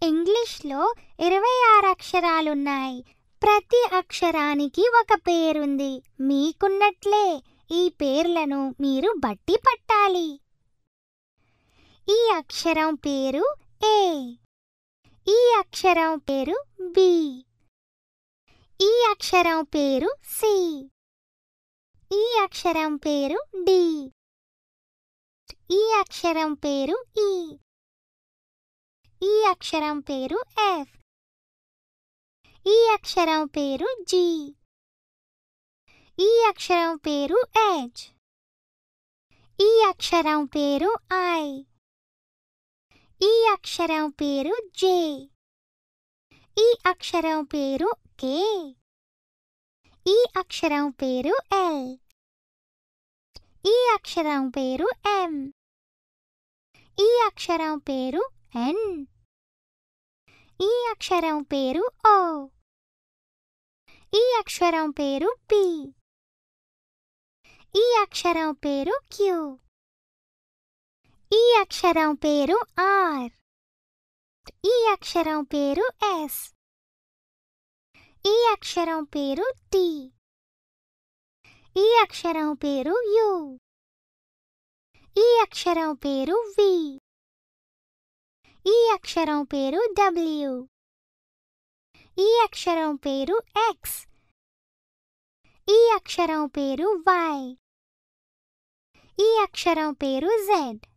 ఇంగ్లీష్లో ఇరవై ఆరు అక్షరాలున్నాయి ప్రతి అక్షరానికి ఒక పేరుంది మీకున్నట్లే ఈ పేర్లను మీరు బట్టి పట్టాలి ఈ అక్షరం పేరు ఏ ఈ అక్షరం పేరు బి ఈ అక్షరం పేరు సి ఈ అక్షరం పేరు డి ఈ అక్షరం పేరు ఈ ఈ అక్షరం పేరు ఎఫ్ ఈ అక్షరం పేరు జి ఈ అక్షరం పేరు హెచ్ ఈ అక్షరం పేరు ఐ ఈ అక్షరం పేరు జే ఈ అక్షరం పేరు కే ఈ అక్షరం పేరు ఎల్ ఈ అక్షరం పేరు ఎం ఈ అక్షరం పేరు ఎన్ ఈ అక్షరం పేరు ఓ ఈ అక్షరం పేరు పి ఈ అక్షరం పేరు క్యూ ఈ అక్షరం పేరు ఆర్ ఈ అక్షరం పేరు ఎస్ ఈ అక్షరం పేరు టి ఈ అక్షరం పేరు యు ఈ అక్షరం పేరు వి ఈ అక్షరం పేరు డబ్ల్యూ ఈ అక్షరం పేరు ఎక్స్ ఈ అక్షరం పేరు వై ఈ అక్షరం పేరు జెడ్